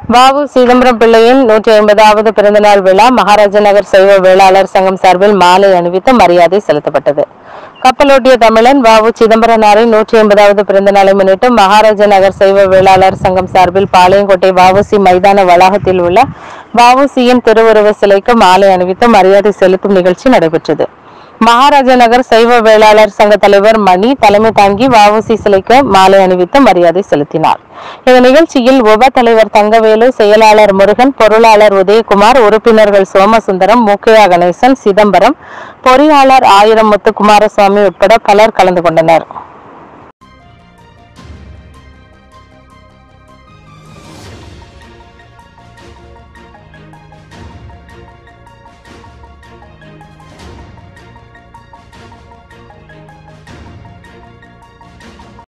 வாவு சிதம்பரம் பிள்ளையின் நூற்றி ஐம்பதாவது பிறந்தநாள் விழா மகாராஜா நகர் சைவ வேளாளர் சங்கம் சார்பில் மாலை அணிவித்து மரியாதை செலுத்தப்பட்டது கப்பலோட்டிய தமிழன் வாவு சிதம்பரனாரின் நூற்றி ஐம்பதாவது பிறந்த நாளை முன்னிட்டு மகாராஜா நகர் சைவ வேளாளர் சங்கம் சார்பில் பாளையங்கோட்டை வஉசி மைதான வளாகத்தில் உள்ள வஉசியின் திருவுருவ சிலைக்கு மாலை அணிவித்து மரியாதை செலுத்தும் நிகழ்ச்சி நடைபெற்றது மகாராஜா நகர் சைவ வேளாளர் சங்க தலைவர் மணி தலைமை தாங்கி வஉசி சிலைக்கு மாலை அணிவித்து மரியாதை செலுத்தினார் இந்த நிகழ்ச்சியில் உப தலைவர் தங்கவேலு செயலாளர் முருகன் பொருளாளர் உதயகுமார் உறுப்பினர்கள் சோமசுந்தரம் முக்கையா கணேசன் சிதம்பரம் பொறியாளர் ஆயிரம் முத்துக்குமாரசுவாமி உட்பட பலர் கலந்து கொண்டனர்